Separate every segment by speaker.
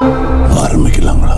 Speaker 1: ఆరంభికలాంగడా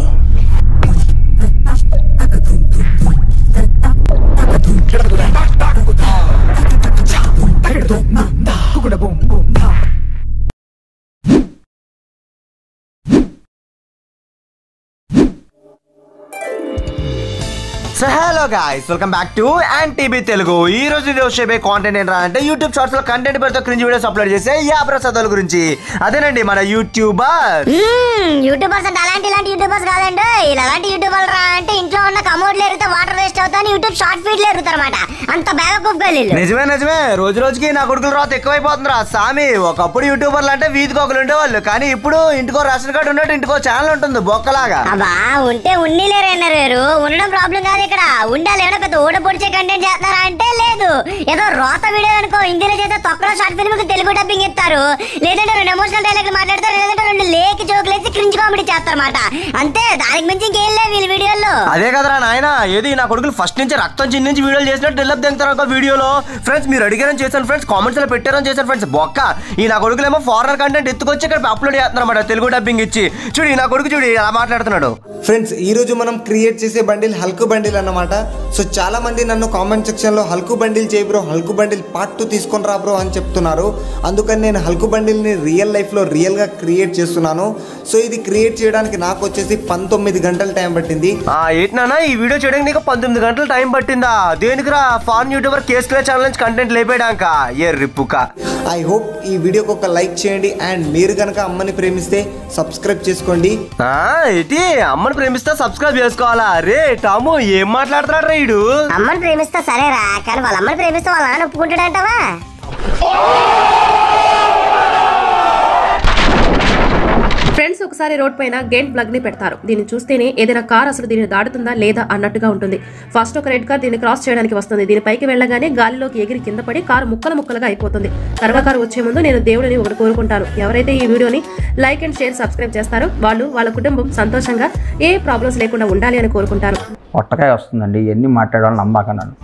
Speaker 2: so hello guys welcome back to and TB Telugu ఈ రోజు video వచ్చే కాంటెంట్ ఏంటంటే అంటే యూట్యూబ్ షార్ట్స్ లో కంటెంట్ పేరుతో క్రింజ్ వీడియోస్ అప్లోడ్ చేసే యా ప్రసాదాల గురించి అదేనండి మన యూట్యూబర్
Speaker 3: మ్మ్, యూట్యూబర్స్ అంటే అలాంటి ఇలాంటి యూట్యూబర్స్ కాదండి ఇలా అలాంటి యూట్యూబర్లు రా అంటే ఇంట్లో ఉన్న కమోడ్లు ఎరిగితే వాటర్ వేస్ట్ అవుతాయని యూట్యూబ్ షార్ట్ ఫీడ్లు ఎరుగుతారు అనమాట అంత బేవకూఫ్ గలీలు
Speaker 2: నిజమే నిజమే రోజు రోజుకి నా కొడుకుల రాత ఎక్కువైపోతుందిరా సామి ఒకప్పుడు యూట్యూబర్లు అంటే వీధికి ఒకరు ఉండేవాళ్ళు కానీ ఇప్పుడు ఇంటికో రేషన్ కార్డు ఉన్నట్టు ఇంటికో ఛానల్ ఉంటుంది బొక్కలాగా
Speaker 3: అబ్బా ఉంటే ఉన్ని లేరన్నారు వేరు ఉండడం ప్రాబ్లం కాదు ఇక్కడ ఉండాలి ఏమైనా పెద్ద ఓడ పొడిచే కంటెంట్ చేస్తున్నారా అంటే లేదు ఏదో రోత వీడియో అనుకో హిందీలో చేస్తే తొక్కలో షార్ట్ ఫిల్మ్ కి తెలుగు డబ్బింగ్ ఇస్తారు లేదంటే రెండు ఎమోషనల్ డైలాగ్ మాట్లాడతారు లేదంటే రెండు లేక్ జోకులు వేసి క్రింజ్ కామెడీ చేస్తారన్నమాట అంతే దానికి మించి ఇంకేం లేవు వీళ్ళ వీడియోల్లో
Speaker 2: అదే కదరా నాయన ఏది నా కొడుకులు ఫస్ట్ నుంచి రక్తం చిన్న నుంచి వీడియోలు చేసినట్టు డెవలప్ దిగుతారు ఒక వీడియోలో ఫ్రెండ్స్ మీరు అడిగారని చేశాను ఫ్రెండ్స్ కామెంట్స్ లో పెట్టారని చేశాను ఫ్రెండ్స్ బొక్క ఈ నా కొడుకులు ఏమో ఫారెన్ కంటెంట్ ఎత్తుకొచ్చి ఇక్కడ అప్లోడ్ చేస్తున్నారు తెలుగు డబ్బింగ్ ఇచ్చి చూడు ఈ నా కొడుకు చూడు ఇలా మాట్లాడుతున్నాడు
Speaker 4: ఫ్రెండ్స్ ఈ రోజు మనం క్రియేట్ చేసే బండిల్ హల్కు బండిల్ అన్నమాట సో చాలా మంది నన్ను కామెంట్ సెక్షన్ లో హల్కు బండిల్ చేయి bro hulk bundle part two తీసుకొని రా బ్రో అని చెప్తున్నారు అందుకని నేను హల్కు బండిల్ ని రియల్ లైఫ్ లో రియల్ గా క్రియేట్ చేస్తున్నాను సో ఇది క్రియేట్ చేయడానికి నాకు వచ్చేసి పంతొమ్మిది గంటల టైం పట్టింది
Speaker 2: ఆ ఏంటన్నా ఈ వీడియో చేయడానికి నీకు పంతొమ్మిది గంటలు టైం పట్టిందా దేనికిరా foreign YouTuber case clay channel నుంచి కంటెంట్ లేపేయడాక ఏ రిప్పుక
Speaker 4: ఐ హోప్ ఈ వీడియోకి ఒక లైక్ చేయండి అండ్ మీరు కనుక అమ్మని ప్రేమిస్తే సబ్స్క్రైబ్ చేసుకోండి
Speaker 2: ఆ, ఏంటి అమ్మని ప్రేమిస్తే సబ్స్క్రైబ్ చేసుకోవాలా రే టాము ఏం మాట్లాడుతున్నాడు రా ఈడు
Speaker 3: అమ్మని ప్రేమిస్తా సరేరా కానీ వాళ్ళ అమ్మని ప్రేమిస్తే వాళ్ళ నాన్న ఒప్పుకుంటాడంటావా
Speaker 5: ఫ్రెండ్స్ ఒకసారి రోడ్ పైన గేట్ ప్లగ్ ని పెడతారు దీన్ని చూస్తేనే ఏదైనా కార్ అసలు దీన్ని దాటుతుందా లేదా అన్నట్టుగా ఉంటుంది ఫస్ట్ ఒక రెడ్ కార్ దీన్ని క్రాస్ చేయడానికి వస్తుంది దీని పైకి వెళ్ళగానే గాలిలోకి ఎగిరి కింద పడి కారు ముక్కలు ముక్కలుగా అయిపోతుంది తర్వాత కారు వచ్చే ముందు నేను దేవుడిని ఒకటి కోరుకుంటాను ఎవరైతే ఈ వీడియోని లైక్ అండ్ షేర్ సబ్స్క్రైబ్ చేస్తారో వాళ్ళు వాళ్ళ కుటుంబం సంతోషంగా ఏ ప్రాబ్లమ్స్ లేకుండా ఉండాలి అని కోరుకుంటాను
Speaker 6: పొట్టకాయ వస్తుందండి ఎన్ని మాట్లాడాలని నమ్మకన్నాను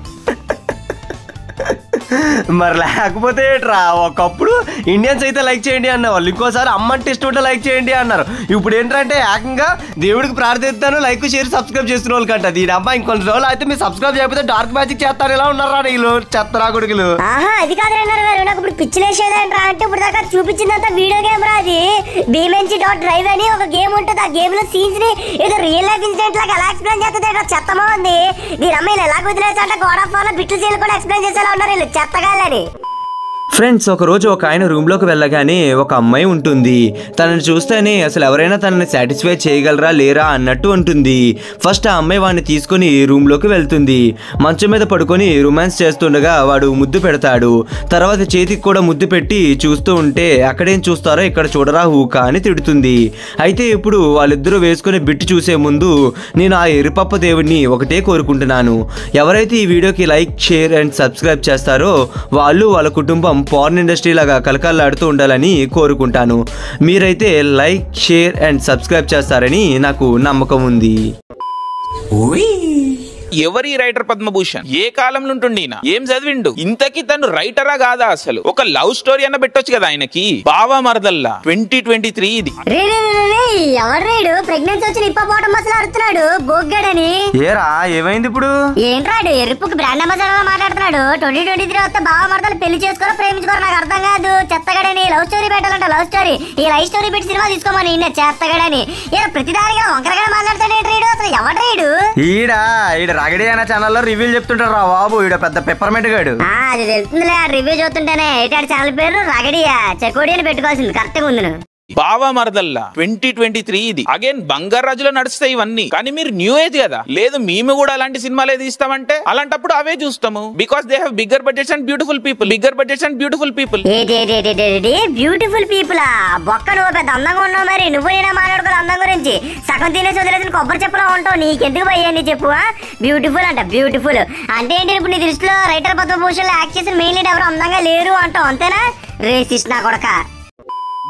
Speaker 2: మరి లేకపోతే ఏంట్రా ఒకప్పుడు ఇండియన్స్ అయితే లైక్ చేయండి అన్నవాళ్ళు ఇంకోసారి అమ్మ అంటే ఇష్టం ఉంటే లైక్ చేయండి అన్నారు ఇప్పుడు ఏంటంటే ఏకంగా దేవుడికి ప్రార్థిస్తాను లైక్ షేర్ సబ్స్క్రైబ్ చేస్తున్న వాళ్ళు కంట దీని అమ్మ ఇంకొన్ని రోజులు అయితే మీరు సబ్స్క్రైబ్ చేయకపోతే డార్క్ మ్యాజిక్ చేస్తారు ఎలా ఉన్నారా వీళ్ళు చెత్తరా కొడుకులు
Speaker 3: ఆహా అది కాదు అన్నారు గారు నాకు ఇప్పుడు పిచ్చిలేసేదంట్రా అంటే ఇప్పుడు దాకా చూపించిందంతా వీడియో గేమ్ రా అది బీమెంచి డాట్ డ్రైవ్ అని ఒక గేమ్ ఉంటుంది ఆ గేమ్ లో సీన్స్ ని ఏదో రియల్ లైఫ్ ఇన్సిడెంట్ లాగా ఎలా ఎక్స్ప్లెయిన్ చేస్తుంది అంటే చెత్తమా ఉంది దీని అమ్మాయిలు ఎలా కుదిలేసంటే గోడ్ ఆఫ్ వార్ బిట్లు సీన్ కూడా ఎక్స్ప్లెయిన్ చేసేలా ఉన్నారు వీళ్ళు చెత్తగాలని
Speaker 2: ఫ్రెండ్స్ ఒక రోజు ఒక ఆయన రూమ్లోకి వెళ్ళగానే ఒక అమ్మాయి ఉంటుంది తనని చూస్తేనే అసలు ఎవరైనా తనని సాటిస్ఫై చేయగలరా లేరా అన్నట్టు ఉంటుంది ఫస్ట్ ఆ అమ్మాయి వాడిని తీసుకొని రూమ్లోకి వెళ్తుంది మంచం మీద పడుకొని రొమాన్స్ చేస్తుండగా వాడు ముద్దు పెడతాడు తర్వాత చేతికి కూడా ముద్దు పెట్టి చూస్తూ ఉంటే అక్కడేం చూస్తారో ఇక్కడ చూడరా హూక అని తిడుతుంది అయితే ఇప్పుడు వాళ్ళిద్దరూ వేసుకుని బిట్టు చూసే ముందు నేను ఆ ఎరుపప్ప దేవుడిని ఒకటే కోరుకుంటున్నాను ఎవరైతే ఈ వీడియోకి లైక్ షేర్ అండ్ సబ్స్క్రైబ్ చేస్తారో వాళ్ళు వాళ్ళ కుటుంబం పార్న్ ఇండస్ట్రీ లాగా కలకల్లాడుతూ ఉండాలని కోరుకుంటాను మీరైతే లైక్ షేర్ అండ్ సబ్స్క్రైబ్ చేస్తారని నాకు నమ్మకం ఉంది
Speaker 7: ఎవరి రైటర్ పద్మభూషణ్ ఏ కాలంలో ఉంటుండినా ఏం చదివిండు ఇంతకీ తను రైటరా కాదా అసలు ఒక లవ్ స్టోరీ అన్న పెట్టొచ్చు కదా ఆయనకి బావా మరదల్లా ట్వంటీ ట్వంటీ త్రీ ఇది
Speaker 3: రే రే రే, రే ఎవరు రేడు ప్రెగ్నెన్సీ వచ్చిన ఇప్పపోవటం అసలు అడుగుతున్నాడు బోగ్గాడని
Speaker 2: ఏరా ఏమైంది ఇప్పుడు
Speaker 3: ఏంట్రాడు ఎరుపుకి బ్రాండ్ అంబాసిడర్ మాట్లాడుతున్నాడు ట్వంటీ ట్వంటీ త్రీ వస్తే బావ మరదలు పెళ్లి చేసుకోరో ప్రేమించుకోరో నాకు అర్థం కాదు చెత్తగడని లవ్ స్టోరీ పెట్టాలంట లవ్ స్టోరీ ఈ లైఫ్ స్టోరీ పెట్టి సినిమా తీసుకోమని ఈయన చెత్తగడని ఏ ప్రతిదానిగా వంకరగా మాట్లాడతాడు ఏంట్రీడు అసలు ఎవడ్రీడు
Speaker 2: ఈడ ఈడ రగడి అనే ఛానల్లో రివ్యూలు చెప్తుంటారు రా బాబు ఈడ పెద్ద పెప్పర్మెంట్ గాడు
Speaker 3: ఆ, అది తెలుస్తుందిలే రివ్యూ చూస్తుంటేనే ఏటాడు ఛానల్ పేరు రగడియా చెకోడి అని పెట్టుకోవాల్సింది కరెక్ట్గా ఉంది నువ్వు
Speaker 7: బావా మరదల్లా ట్వంటీ ట్వంటీ త్రీ ఇది అగైన్ బంగారు రాజులో నడుస్తాయి ఇవన్నీ కానీ మీరు న్యూ ఏజ్ కదా లేదు మేము కూడా అలాంటి సినిమాలే తీస్తామంటే అలాంటప్పుడు అవే చూస్తాము because they have bigger budgets and beautiful people bigger budgets and beautiful people
Speaker 3: ఏంటి బ్యూటిఫుల్ పీపుల్ బొక్క నువ్వు పెద్ద అందంగా ఉన్నావు మరి నువ్వు నేనే మాట్లాడుకోవాలి అందం గురించి సగం తినేసి వదిలేసిన కొబ్బరి చెప్పులో ఉంటావు నీకెందుకు పోయా నీ చెప్పు బ్యూటిఫుల్ అంట బ్యూటిఫుల్ అంటే ఏంటి ఇప్పుడు నీ దృష్టిలో రైటర్ పద్మభూషణ్ యాక్ట్ చేసిన మెయిన్ లీడ్ ఎవరు అందంగా లేరు అంటావు అంతేనా రేసిస్ట్ నా కొడక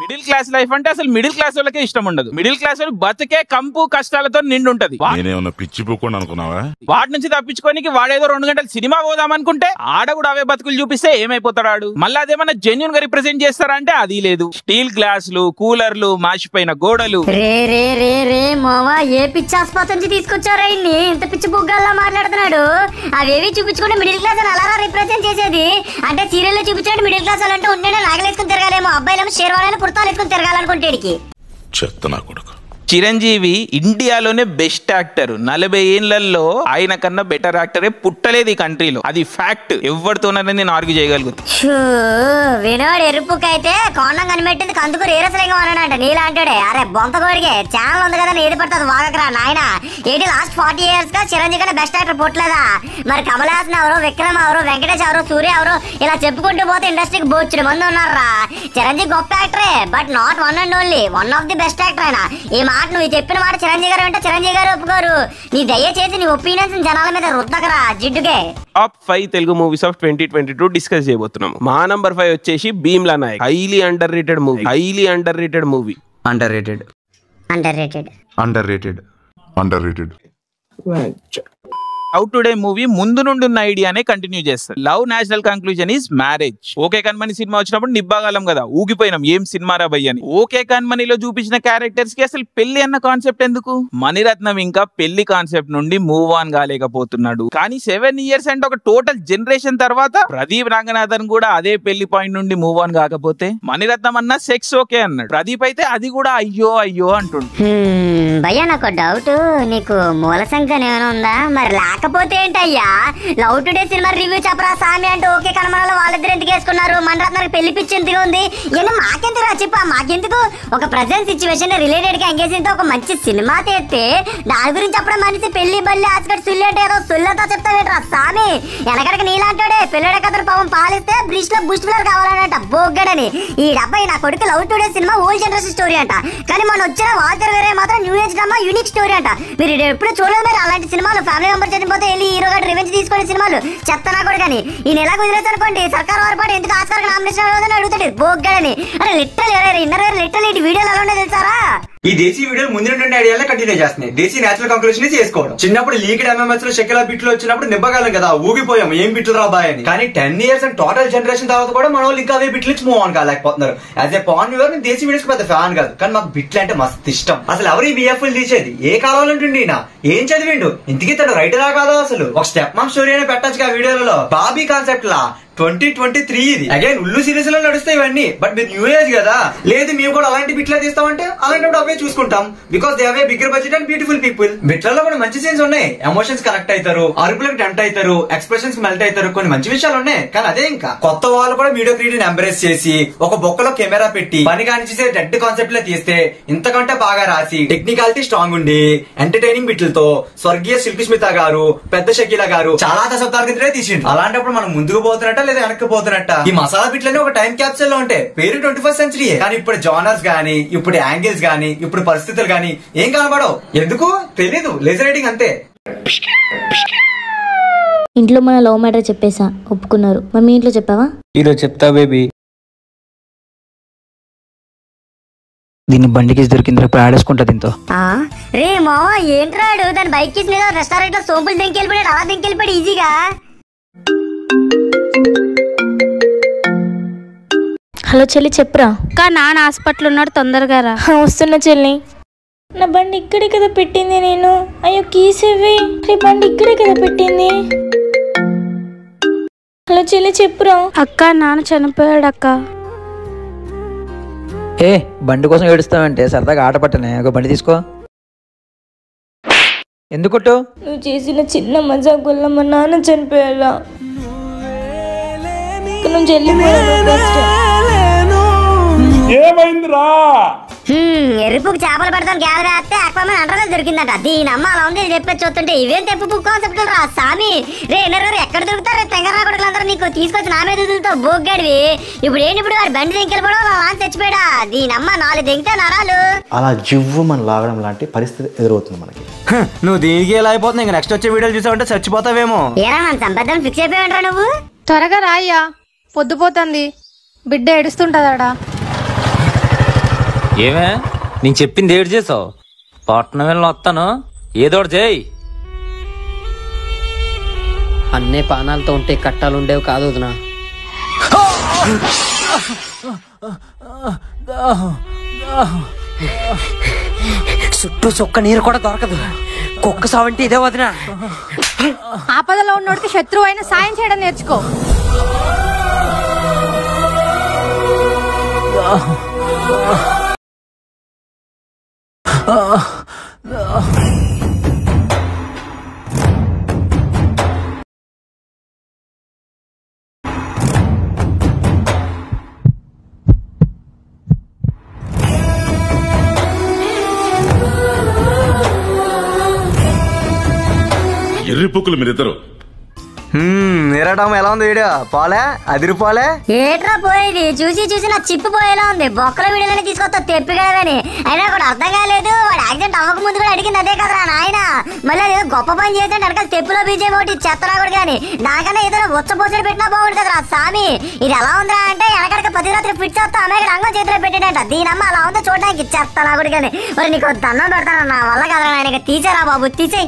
Speaker 7: మిడిల్ క్లాస్ లైఫ్ అంటే అసలు మిడిల్ క్లాస్ వాళ్ళకే ఇష్టం ఉండదు మిడిల్ క్లాస్ వాళ్ళు బతికే కంపు కష్టాలతో నిండి ఉంటది వా-
Speaker 1: నేనేమన్నా పిచ్చి పోకుండా అనుకున్నావా
Speaker 7: వాటి నుంచి తప్పించుకోనికి వాడేదో రెండు గంటలు సినిమా పోదాం అనుకుంటే ఆడ కూడా అవే బతుకులు చూపిస్తే ఏమైపోతాడు ఆడు మళ్ళీ అదేమన్నా జెన్యున్ గా రిప్రజెంట్ చేస్తారా అంటే అది లేదు స్టీల్ గ్లాసులు కూలర్లు మాసిపోయిన గోడలు
Speaker 3: రే రే రే రే మావా ఏ పిచ్చి ఆసుపత్రి నుంచి తీసుకొచ్చారా ఇన్ని ఇంత పిచ్చి బుగ్గల్లా మాట్లాడుతున్నాడు అవేవి చూపించుకుంటే మిడిల్ క్లాస్ అని అలా రిప్రజెంట్ చేసేది అంటే సీరియల్ లో చూపించినట్టు మిడిల్ క్లాస్ వాళ్ళంటే ఉండే నాగలేసుకుని తిరగాలేమో అబ్బాయిలేమో షేర్వాలని పుడతాలు వేసుకుని తిరగాలనుకుంటేడికి
Speaker 1: చెత్త నా కొడుకు
Speaker 7: చిరంజీవి ఇండియాలోనే బెస్ట్ యాక్టర్ నలభై ఏళ్లలో ఆయన కన్నా బెటర్ యాక్టరే పుట్టలేదు ఈ కంట్రీలో అది ఫ్యాక్ట్ ఎవరితోనైనా నేను ఆర్గ్యూ చేయగలుగుతాను
Speaker 3: షూ, వినోడు ఎరుపుకైతే కొండం కనిపెట్టింది కందుకు రీరసలింగం అన్నాడంట నీలాంటాడే అరే బొంత కోడిగే ఛానల్ ఉంది కదా ఏది పడుతుంది వాగకరా నాయన ఏంటి లాస్ట్ ఫార్టీ ఇయర్స్ గా చిరంజీవి కన్నా బెస్ట్ యాక్టర్ పుట్టలేదా మరి కమల్ హాసన్ ఎవరు విక్రమ్ ఎవరు వెంకటేష్ ఎవరు సూర్య ఎవరు ఇలా చెప్పుకుంటూ పోతే ఇండస్ట్రీకి బోచ్చిన మంది ఉన్నారా చిరంజీవి గొప్ప యాక్టరే but not one and only one of the best actor ఆయన ఈ మాట నువ్వు చెప్పిన మాట చిరంజీవి గారు అంటే చిరంజీవి గారు ఒప్పుకోరు నీ దయచేసి నీ ఒపీనియన్స్ జనాల మీద రుద్దకరా జిడ్డుకే
Speaker 8: top five Telugu movies of twenty twenty two discuss చేయబోతున్నాము మా నంబర్ ఫైవ్ వచ్చేసి Bheemla Nayak highly underrated movie highly underrated movie
Speaker 2: underrated
Speaker 3: underrated
Speaker 1: underrated underrated
Speaker 7: how today movie ముందు నుండి ఉన్న ఐడియానే కంటిన్యూ చేస్తారు love national conclusion is marriage okay Kanmani cinema వచ్చినప్పుడు నిబ్బాగాలం కదా ఊగిపోయినాం ఏం సినిమా రా భయ్ అని ఓకే కన్మనిలో చూపించిన క్యారెక్టర్స్ కి అసలు పెళ్లి అన్న కాన్సెప్ట్ ఎందుకు మణిరత్నం ఇంకా పెళ్లి కాన్సెప్ట్ నుండి మూవ్ ఆన్ కాలేకపోతున్నాడు కానీ సెవెన్ ఇయర్స్ అంటే ఒక టోటల్ జనరేషన్ తర్వాత ప్రదీప్ రంగనాథన్ కూడా అదే పెళ్లి పాయింట్ నుండి మూవ్ ఆన్ కాకపోతే మణిరత్నం అన్న సెక్స్ ఓకే అన్నాడు ప్రదీప్ అయితే అది కూడా అయ్యో అయ్యో అంటుండు
Speaker 3: హ్మ్, భయ్యా నాకు డౌట్ నీకు మూల సంఖ్య ఏమైనా ఉందా మరి లేకపోతే ఏంటయ్యా లవ్ టుడే సినిమా రివ్యూ చెప్పరా సామి అంటే ఓకే కనమలలో వాళ్ళిద్దరు ఎందుకు వేసుకున్నారు మన రత్నానికి పెళ్లి పిచ్చి ఎందుకు ఉంది ఇవన్నీ మాకెందుకు రా చెప్పా మాకెందుకు ఒక ప్రజెంట్ సిచ్యువేషన్ రిలేటెడ్ గా ఎంగేజ్ అయితే ఒక మంచి సినిమా తీస్తే దాని గురించి అప్పుడు మనిషి పెళ్లి బల్లి ఆచకట్ సుల్లి అంటే ఏదో సుల్లతో చెప్తావేట్రా సామి వెనకడికి నీలాంటోడే పెళ్ళడ కథను పాపం పాలిస్తే బ్రిడ్జ్ లో బుష్ ఫ్లర్ కావాలనంట బోగ్గడని ఈ డబ్బాయి నా కొడుకు love today cinema old generation story అంట కానీ మన వచ్చిన వాల్తర్ వేరే మాత్రం new age drama unique story అంట మీరు ఇది ఎప్పుడు చూడలేదు మీరు అలాంటి సినిమాలు ఫ్యామిలీ మెంబర్ చనిపోతే వెళ్ళి హీరో గారు రివెంజ్ తీసుకునే సినిమాలు చెత్త నా కొడుకు అని ఈ నెల కుదిరేసి అనుకోండి సర్కార్ వారి పాటు ఎందుకు ఆస్కార్ నామినేషన్ అవ్వదని అడుగుతాడు బోగ్గడని అరే లిటరల్ ఇన్నర్ లిటరల్ ఇటు వీడియోలు ఎలా ఉండే తెలుసారా
Speaker 9: ఈ దేశీ వీడియోలు ముందు రెండు ఐడియాలే కంటిన్యూ చేస్తున్నాయి దేశీ నేచురల్ కంక్లూషన్ చేసుకోవడం చిన్నప్పుడు లీక్డ్ ఎంఎంఎస్ లో షకిలా బిట్లు వచ్చినప్పుడు నిబ్బగలం కదా ఊగిపోయాం ఏం బిట్లు రా బాయ్ అని కానీ ten years and total generation తర్వాత కూడా మన వాళ్ళు ఇంకా అవే బిట్లు ఇచ్చి మూవ్ ఆన్ కాలేకపోతున్నారు యాజ్ ఏ పాన్ వ్యూవర్ నేను దేశీ వీడియోస్ పెద్ద ఫ్యాన్ కాదు కానీ మాకు బిట్లు అంటే మస్తు ఇష్టం అసలు ఎవరు ఈ బిఎఫ్లు తీసేది ఏ కాలంలో ఉంటుండి ఈయన ఏం చదివిండు ఇంతకీ తను రైటరా కాదా అసలు ఒక స్టెప్ మామ్ స్టోరీ అనే పెట్టచ్చు ఆ వీడియోలలో బాబీ కాన్సెప్ట్ లా ట్వంటీ ట్వంటీ త్రీ ఇది అగైన్ ఉల్లు సిరీస్ లో నడుస్తాయి ఇవన్నీ బట్ మీరు న్యూ ఏజ్ కదా లేదు మేము కూడా అలాంటి బిట్లే తీస్తామంటే అలాంటప్పుడు అవే చూసుకుంటాం బికాస్ దే అవే bigger budget and beautiful people బిట్లలో కూడా మంచి సీన్స్ ఉన్నాయి ఎమోషన్స్ కనెక్ట్ అవుతారు అరుపులకు టెంప్ట్ అవుతారు ఎక్స్ప్రెషన్స్ మెల్ట్ అవుతారు కొన్ని మంచి విషయాలు ఉన్నాయి కానీ అదే ఇంకా కొత్త వాళ్ళు కూడా వీడియో క్రియేటివ్ ఎంబ్రేస్ చేసి ఒక బొక్కలో కెమెరా పెట్టి పని కానిచేసే డెడ్ కాన్సెప్ట్ లో తీస్తే ఇంతకంటే బాగా రాసి టెక్నికాలిటీ స్ట్రాంగ్ ఉండి ఎంటర్టైనింగ్ బిట్లతో స్వర్గీయ శిల్పి స్మిత గారు పెద్ద షకీల గారు చాలా దశాబ్దాల క్రితమే తీసిండు అలాంటప్పుడు మనం ముందుకు పోతున్నట్ట లేదా వెనక్కి పోతున్నట్ట ఈ మసాలా బిట్లన్నీ ఒక టైం క్యాప్సూల్ లో ఉంటాయి పేరు ట్వంటీ ఫస్ట్ సెంచరీ కానీ ఇప్పుడు జానర్స్ గానీ ఇప్పుడు యాంగిల్స్ గానీ ఇప్పుడు పరిస్థితులు గానీ ఏం కనబడవు ఎందుకు తెలీదు లేజర్ రైటింగ్ అంతే
Speaker 10: ఇంట్లో మన లవ్ మ్యాటర్ చెప్పేసా ఒప్పుకున్నారు మరి మీ ఇంట్లో చెప్పావా
Speaker 6: ఈరోజు చెప్తా బేబీ దీన్ని బండికి దొరికింది రేపు ఆడేసుకుంటా దీంతో
Speaker 3: ఆ రే మావ ఏంట్రాడు దాని బైక్ కిస్ మీద రెస్టారెంట్ లో సోంపులు దింకెళ్ళిపోయాడు అలా దింకెళ్ళిపోయాడు ఈజీగా
Speaker 10: హలో చెల్లి చెప్పురా
Speaker 11: ఇంకా నాన్న హాస్పిటల్ ఉన్నాడు తొందరగా రా
Speaker 10: హా, వస్తున్నా చెల్లి నా బండి ఇక్కడే కదా పెట్టింది నేను అయ్యో కీస్ ఇవ్వి రే బండి ఇక్కడే కదా పెట్టింది హలో చెల్లి చెప్పురా
Speaker 11: అక్క నాన్న చనిపోయాడు అక్క
Speaker 6: ఏ బండి కోసం ఏడుస్తావంటే సరదాగా ఆట పట్టనే ఒక బండి తీసుకో ఎందుకు కొట్టావు?
Speaker 10: నువ్వు చేసిన చిన్న మజాక్ వల్ల మా నాన్న చనిపోయారా ఇక్కడ నుంచి వెళ్ళిపోయాను best.
Speaker 3: హ్మ్, ఎరుపుకు చేపలు పెడతాను గ్యాలరీ వేస్తే అక్వామన్ అండర్గా దొరికిందట దీని అమ్మ అలా ఉంది చెప్పేది చూస్తుంటే ఇవేం తెప్పు బుక్ కాన్సెప్ట్ రా సామి రే ఎన్నర ఎక్కడ దొరుకుతారు తెంగరా కొడుకులందరూ నీకు తీసుకొచ్చి నా మీద వదులుతో బోగ్గాడివి ఇప్పుడు ఏంటి ఇప్పుడు వాడు బండి దింకెళ్ళిపోవడం నా లాంటి చచ్చిపోయాడా దీని అమ్మ నాలుగు దింగితే నరాలు
Speaker 12: అలా జివ్వు మనం లాగడం లాంటి పరిస్థితి ఎదురవుతుంది మనకి
Speaker 2: హ, నువ్వు దీనికి ఎలా అయిపోతుంది ఇంకా నెక్స్ట్ వచ్చే వీడియోలు చూసావంటే చచ్చిపోతావేమో
Speaker 3: ఏరా నన్ను చంపేద్దాం ఫిక్స్ అయిపోయాడు నువ్వు
Speaker 11: త్వరగా రాయ్యా పొద్దుపోతుంది బిడ్డ ఏడుస్తుంటదాడా
Speaker 13: ఏమే నేను చెప్పింది ఏడు చేసావు పట్నం వెళ్ళి వస్తాను ఏదోటి చేయి
Speaker 14: అన్నే పానాలతో ఉంటే కట్టాలు ఉండేవి కాదు వదినా చుట్టూ చుక్క నీరు కూడా దొరకదు కుక్క సావంటే ఇదే వదినా
Speaker 15: ఆపదలో ఉన్నోడికి శత్రువు అయినా సాయం చేయడం నేర్చుకో
Speaker 1: ఎర్రి పుక్కులు మీరిద్దరు
Speaker 2: ఎరటం ఎలా ఉంది వీడియో పోలే అదిరిపోలే
Speaker 3: ఏట్రా పోయేది చూసి చూసి నా చిప్పు పోయేలా ఉంది బొక్కల వీడియోలని తీసుకొస్తా తెప్పిగలవని అయినా కూడా అర్థం కాలేదు వాడు యాక్సిడెంట్ అవ్వక ముందు కూడా అడిగింది అదే కదరా నాయన మళ్ళీ ఏదో గొప్ప పని చేసాడు వెనకాల తెప్పులో బీజేపీ ఒకటి చెత్తరా కూడా కానీ దానికన్నా ఏదో ఉచ్చపోసలు పెట్టినా బాగుంటుంది కదరా స్వామి ఇది ఎలా ఉందిరా అంటే వెనకడక పది రాత్రి ఫిట్ చేస్తా అమ్మాయి రంగం చేతిలో పెట్టాడంట దీనమ్మ అలా ఉందో చూడడానికి చెత్తనా కూడా కానీ మరి నీకు దండం పెడతాను నా వల్ల కదరా నాయన తీసేరా బాబు తీసేయి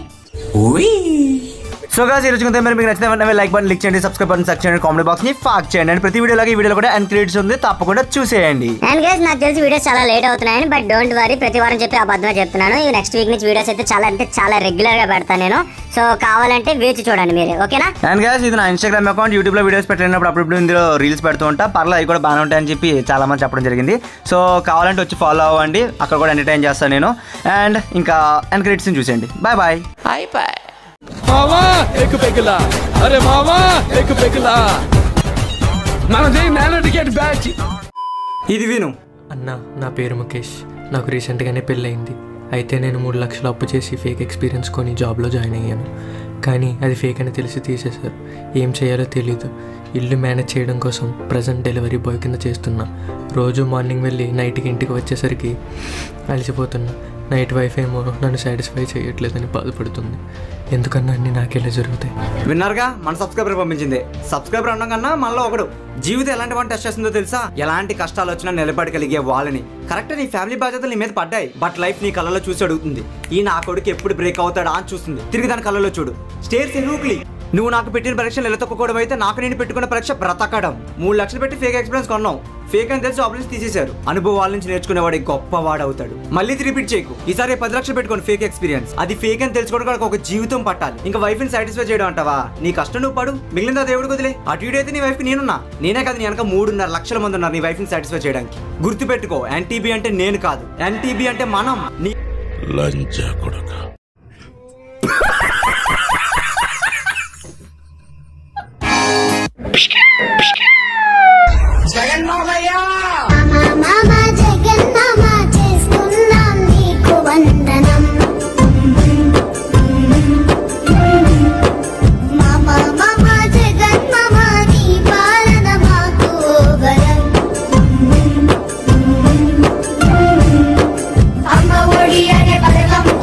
Speaker 2: సో గాస్ ఈ రోజు మరి మీకు నచ్చిన వెంటనే లైక్ బటన్ క్లిక్ చేయండి సబ్స్క్రైబ్ బటన్ సెక్ చేయండి కామెంట్ బాక్స్ ని ఫాక్ చేయండి అండ్ ప్రతి వీడియోలో ఈ వీడియోలో కూడా అండ్ క్రెడిట్స్ ఉంది తప్పకుండా చూసేయండి
Speaker 3: అండ్ గైస్ నాకు తెలిసి వీడియోస్ చాలా లేట్ అవుతున్నాయని బట్ డోంట్ వరీ ప్రతి వారం చెప్పి అబద్ధమే చెప్తున్నాను ఈ నెక్స్ట్ వీక్ నుంచి వీడియోస్ అయితే చాలా అంటే చాలా రెగ్యులర్ గా పెడతాను నేను సో కావాలంటే వేచి చూడండి మీరు ఓకేనా
Speaker 2: అండ్ గాస్ ఇది నా ఇన్స్టాగ్రామ్ అకౌంట్ యూట్యూబ్ లో వీడియోస్ పెట్టినప్పుడు అప్పుడు ఇందులో రీల్స్ పెడుతూ ఉంటా పర్లేదు అవి కూడా బాగానే ఉంటాయని చెప్పి చాలా మంది చెప్పడం జరిగింది సో కావాలంటే వచ్చి ఫాలో అవ్వండి అక్కడ కూడా ఎంటర్టైన్ చేస్తాను నేను అండ్ ఇంకా అండ్ క్రెడిట్స్ చూసేయండి బాయ్ బాయ్
Speaker 13: అయిపోయి
Speaker 16: మావా ఎక్ పెగిలా అరే మావా ఎక్ పెగిలా మనది నానో టికెట్ బ్యాచ్
Speaker 2: ఇది విను
Speaker 17: అన్న నా పేరు ముఖేష్ నాకు రీసెంట్గానే పెళ్ళయింది అయితే నేను మూడు లక్షలు అప్పు చేసి ఫేక్ ఎక్స్పీరియన్స్ కొని జాబ్లో జాయిన్ అయ్యాను కానీ అది ఫేక్ అని తెలిసి తీసేశారు ఏం చేయాలో తెలీదు ఇల్లు మేనేజ్ చేయడం కోసం ప్రజెంట్ డెలివరీ బాయ్ కింద చేస్తున్నా రోజు మార్నింగ్ వెళ్ళి నైట్కి ఇంటికి వచ్చేసరికి అలసిపోతున్నా నైట్ వైఫ్ ఏమో నన్ను సాటిస్ఫై చేయట్లేదని బాధపడుతుంది ఎందుకన్నా అన్ని నాకెలా జరుగుతాయి
Speaker 2: విన్నారుగా మన సబ్స్క్రైబర్ పంపించింది సబ్స్క్రైబర్ అనడం కన్నా మనలో ఒకడు జీవితం ఎలాంటి వంట టెస్ట్ చేస్తుందో తెలుసా ఎలాంటి కష్టాలు వచ్చినా నిలబడగలిగే వాళ్ళని కరెక్ట్ నీ ఫ్యామిలీ బాధ్యతలు నీ మీద పడ్డాయి బట్ లైఫ్ నీ కళ్ళలో చూసి అడుగుతుంది ఈ నా కొడుకు ఎప్పుడు బ్రేక్ అవుతాడా అని చూస్తుంది తిరిగి దాని కళ్ళలో చూడు స్టేర్స్ ఎన్నుకులి నువ్వు నాకు పెట్టిన పరీక్షలు ఎలా తొక్కకూడదు అయితే నాకు నేను పెట్టుకున్న పరీక్ష బ్రతకడం మూడు లక్షలు పెట్టి ఫేక్ ఎక్స్పీరియన్స్ కొన్నాం ఫేక్ అని తెలిసి ఆబ్లెన్స్ తీసేశారు అనుభవాల నుంచి నేర్చుకునేవాడు గొప్పవాడు అవుతాడు మళ్ళీ ఇది రిపీట్ చేయకు ఈసారి పది లక్షలు పెట్టుకోండి ఫేక్ ఎక్స్పీరియన్స్ అది ఫేక్ అని తెలుసుకోవడానికి ఒక జీవితం పట్టాలి ఇంకా వైఫ్ ని సాటిస్ఫై చేయడం అంటావా నీ కష్టం నువ్వు పడు మిగిలిన దేవుడు వదిలే అటు ఇటు అయితే నీ వైఫ్ నేనున్నా నేనే కాదు నీ వెనక మూడున్నర లక్షల మంది ఉన్నారు నీ వైఫ్ ని సాటిస్ఫై చేయడానికి గుర్తు పెట్టుకో ఎన్టీబీ అంటే నేను కాదు ఎన్టీబీ అంటే మనం నీ
Speaker 1: లంచా కొడక
Speaker 16: జగన్ మామయ్య